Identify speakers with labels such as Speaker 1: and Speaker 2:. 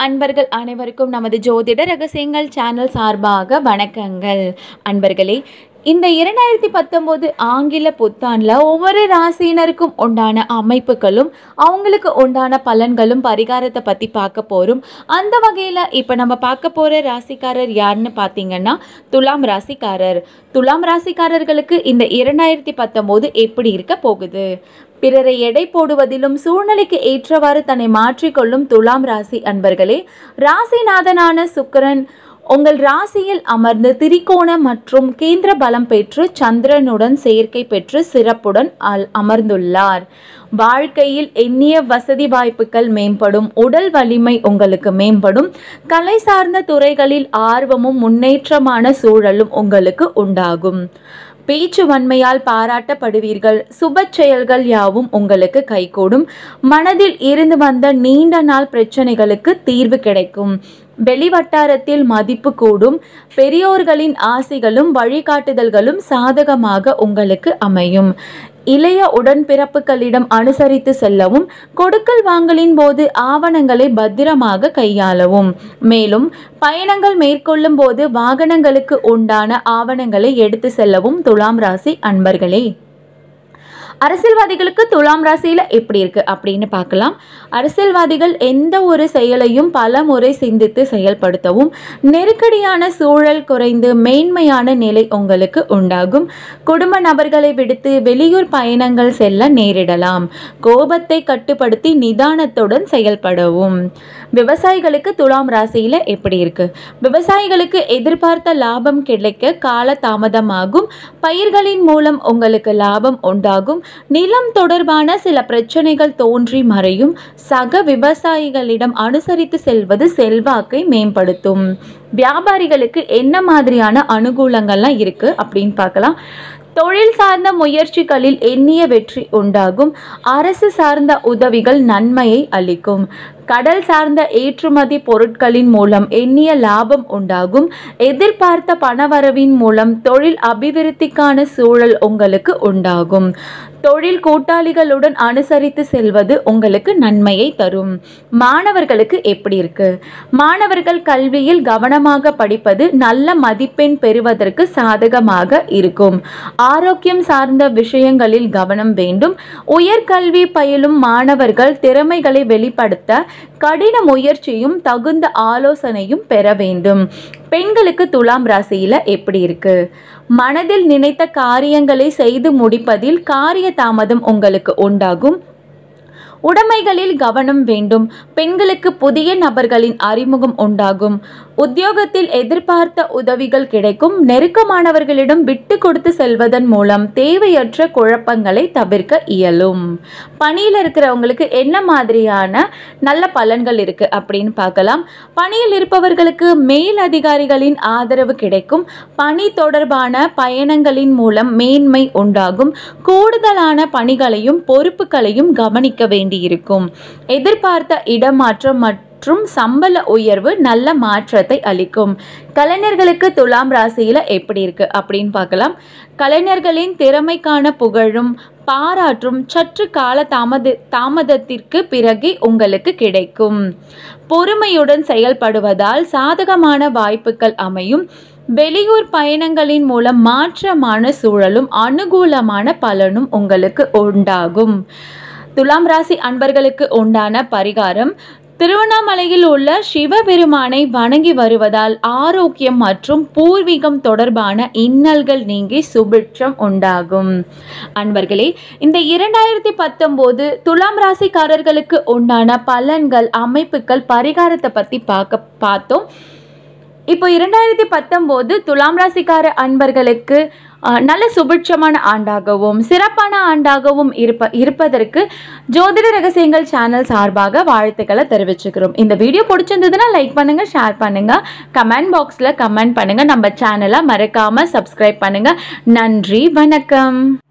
Speaker 1: அன்பர்கள் அனைவருக்கும் நமது ஜோதிட ரகசியங்கள் சேனல் சார்பாக வணக்கங்கள் அன்பர்களே இந்த இரண்டாயிரத்தி பத்தொம்போது ஆங்கில புத்தாண்டில் ஒவ்வொரு ராசியினருக்கும் உண்டான அமைப்புகளும் அவங்களுக்கு உண்டான பலன்களும் பரிகாரத்தை பற்றி பார்க்க போகிறோம் அந்த வகையில் இப்போ நம்ம பார்க்க போகிற ராசிக்காரர் யாருன்னு பார்த்தீங்கன்னா துலாம் ராசிக்காரர் துலாம் ராசிக்காரர்களுக்கு இந்த இரண்டாயிரத்தி பத்தொம்போது எப்படி இருக்க போகுது பிறரை எடை போடுவதிலும் சூழ்நிலைக்கு ஏற்றவாறு தன்னை மாற்றிக்கொள்ளும் துலாம் ராசி அன்பர்களே ராசிநாதனான சுக்கிரன் உங்கள் ராசியில் அமர்ந்து திரிகோண மற்றும் கேந்திர பலம் பெற்று சந்திரனுடன் சேர்க்கை பெற்று சிறப்புடன் அல் அமர்ந்துள்ளார் வாழ்க்கையில் எண்ணிய வசதி வாய்ப்புகள் மேம்படும் உடல் வலிமை உங்களுக்கு மேம்படும் கலை சார்ந்த துறைகளில் ஆர்வமும் முன்னேற்றமான சூழலும் உங்களுக்கு உண்டாகும் பேச்சு வன்மையால் பாராட்டப்படுவீர்கள் சுப செயல்கள் யாவும் உங்களுக்கு கைகூடும் மனதில் இருந்து வந்த நீண்ட நாள் பிரச்சனைகளுக்கு தீர்வு கிடைக்கும் வெளிவட்டாரத்தில் மதிப்பு கூடும் பெரியோர்களின் ஆசைகளும் வழிகாட்டுதல்களும் சாதகமாக உங்களுக்கு அமையும் இளைய உடன்பிறப்புகளிடம் அனுசரித்து செல்லவும் கொடுக்கல் வாங்கலின் போது ஆவணங்களை பத்திரமாக கையாளவும் மேலும் பயணங்கள் மேற்கொள்ளும் போது வாகனங்களுக்கு உண்டான ஆவணங்களை எடுத்து செல்லவும் துலாம் ராசி அன்பர்களே அரசியல்வாதிகளுக்கு துலாம் ராசியில் எப்படி இருக்கு அப்படின்னு பார்க்கலாம் அரசியல்வாதிகள் எந்த ஒரு செயலையும் பல முறை சிந்தித்து செயல்படுத்தவும் நெருக்கடியான சூழல் குறைந்து மேன்மையான நிலை உங்களுக்கு உண்டாகும் குடும்ப நபர்களை விடுத்து வெளியூர் பயணங்கள் செல்ல நேரிடலாம் கோபத்தை கட்டுப்படுத்தி நிதானத்துடன் செயல்படவும் விவசாயிகளுக்கு துலாம் ராசியில எப்படி இருக்கு விவசாயிகளுக்கு எதிர்பார்த்த லாபம் கிடைக்க கால தாமதமாகும் பயிர்களின் மூலம் உங்களுக்கு லாபம் உண்டாகும் நிலம் தொடர்பான சில பிரச்சனைகள் தோன்றி மறையும் சக விவசாயிகளிடம் அனுசரித்து செல்வது செல்வாக்கை மேம்படுத்தும் வியாபாரிகளுக்கு என்ன மாதிரியான அனுகூலங்கள்லாம் இருக்கு அப்படின்னு பார்க்கலாம் தொழில் சார்ந்த முயற்சிகளில் எண்ணிய வெற்றி உண்டாகும் அரசு சார்ந்த உதவிகள் நன்மையை அளிக்கும் கடல் சார்ந்த ஏற்றுமதி பொருட்களின் மூலம் எண்ணிய லாபம் உண்டாகும் எதிர்பார்த்த பணவரவின் மூலம் தொழில் அபிவிருத்திக்கான சூழல் உங்களுக்கு உண்டாகும் தொழில் கூட்டாளிகளுடன் அனுசரித்து செல்வது உங்களுக்கு நன்மையை தரும் மாணவர்களுக்கு எப்படி இருக்கு மாணவர்கள் கல்வியில் கவனமாக படிப்பது நல்ல மதிப்பெண் பெறுவதற்கு சாதகமாக இருக்கும் ஆரோக்கியம் சார்ந்த விஷயங்களில் கவனம் வேண்டும் உயர்கல்வி பயிலும் மாணவர்கள் திறமைகளை வெளிப்படுத்த கடின முயற்சியும் தகுந்த ஆலோசனையும் பெற வேண்டும் பெண்களுக்கு துலாம் ராசியில எப்படி இருக்கு மனதில் நினைத்த காரியங்களை செய்து முடிப்பதில் காரிய தாமதம் உங்களுக்கு உண்டாகும் உடைமைகளில் கவனம் வேண்டும் பெண்களுக்கு புதிய நபர்களின் அறிமுகம் உண்டாகும் உத்தியோகத்தில் எதிர்பார்த்த உதவிகள் கிடைக்கும் நெருக்கமானவர்களிடம் விட்டு கொடுத்து செல்வதன் மூலம் தேவையற்ற குழப்பங்களை தவிர்க்க இயலும் பணியில் இருக்கிறவங்களுக்கு என்ன மாதிரியான நல்ல பலன்கள் இருக்கு அப்படின்னு பார்க்கலாம் பணியில் இருப்பவர்களுக்கு மேல் அதிகாரிகளின் ஆதரவு கிடைக்கும் பணி தொடர்பான பயணங்களின் மூலம் மேன்மை உண்டாகும் கூடுதலான பணிகளையும் பொறுப்புகளையும் கவனிக்க வேண்டியிருக்கும் எதிர்பார்த்த இடமாற்றம் மற்றும் மற்றும் சம்பள உயர்வு நல்ல மாற்றத்தை அளிக்கும் கலைஞர்களுக்கு துலாம் ராசியில எப்படி இருக்கு அப்படின்னு பார்க்கலாம் கலைஞர்களின் திறமைக்கான புகழும் பாராற்றும் சற்று கால தாமத தாமதத்திற்கு பிறகு உங்களுக்கு கிடைக்கும் பொறுமையுடன் செயல்படுவதால் சாதகமான வாய்ப்புகள் அமையும் வெளியூர் பயணங்களின் மூலம் மாற்றமான சூழலும் அனுகூலமான பலனும் உங்களுக்கு உண்டாகும் துலாம் ராசி அன்பர்களுக்கு உண்டான பரிகாரம் திருவண்ணாமலையில் உள்ள சிவபெருமானை வணங்கி வருவதால் ஆரோக்கியம் மற்றும் பூர்வீகம் தொடர்பான இன்னல்கள் நீங்கி சுபிட்சம் உண்டாகும் அன்பர்களே இந்த இரண்டாயிரத்தி பத்தொம்போது துலாம் ராசிக்காரர்களுக்கு உண்டான பலன்கள் அமைப்புகள் பரிகாரத்தை பற்றி பார்க்க பார்த்தோம் இப்போ இரண்டாயிரத்தி பத்தொம்போது துலாம் ராசிக்கார அன்பர்களுக்கு நல்ல சுபிட்சமான ஆண்டாகவும் சிறப்பான ஆண்டாகவும் இருப்ப இருப்பதற்கு ஜோதிட ரகசியங்கள் சேனல் சார்பாக வாழ்த்துக்களை தெரிவிச்சுக்கிறோம் இந்த வீடியோ பிடிச்சிருந்ததுன்னா லைக் பண்ணுங்க ஷேர் பண்ணுங்க கமெண்ட் பாக்ஸில் கமெண்ட் பண்ணுங்க நம்ம சேனலை மறக்காம சப்ஸ்கிரைப் பண்ணுங்க நன்றி வணக்கம்